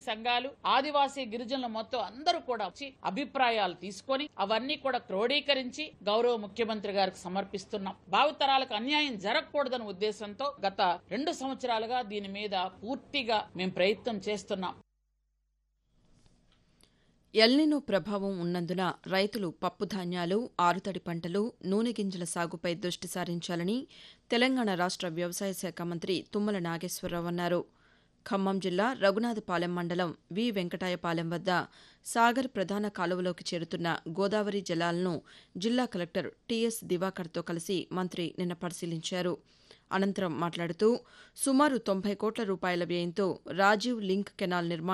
సంఘాలు ఆదివాసీ గిరిజనులు మొత్తం అందరూ కూడా వచ్చి అభిప్రాయాలు తీసుకొని అవన్నీ కూడా క్రోడీకరించి గౌరవ ముఖ్యమంత్రి గారికి సమర్పిస్తున్నాం భావితరాలకు అన్యాయం జరగకూడదన్న ఉద్దేశంతో గత రెండు సంవత్సరాలుగా దీని మీద పూర్తిగా మేము ప్రయత్నం చేస్తున్నాం ఎల్నినో ప్రభావం ఉన్నందున రైతులు పప్పుధాన్యాలు ఆరుతడి పంటలు నూనె గింజల సాగుపై దృష్టి సారించాలని తెలంగాణ రాష్ట వ్యవసాయ శాఖ మంత్రి తుమ్మల నాగేశ్వరరావు అన్నారు ఖమ్మం జిల్లా రఘునాథపాలెం మండలం వి వెంకటాయపాలెం వద్ద సాగర్ ప్రధాన కాలువలోకి చేరుతున్న గోదావరి జలాలను జిల్లా కలెక్టర్ టీఎస్ దివాకర్తో కలిసి మంత్రి నిన్న పరిశీలించారు అనంతరం మాట్లాడుతూ సుమారు తొంభై కోట్ల రూపాయల వ్యయంతో రాజీవ్ లింక్ కెనాల్ నిర్మాణం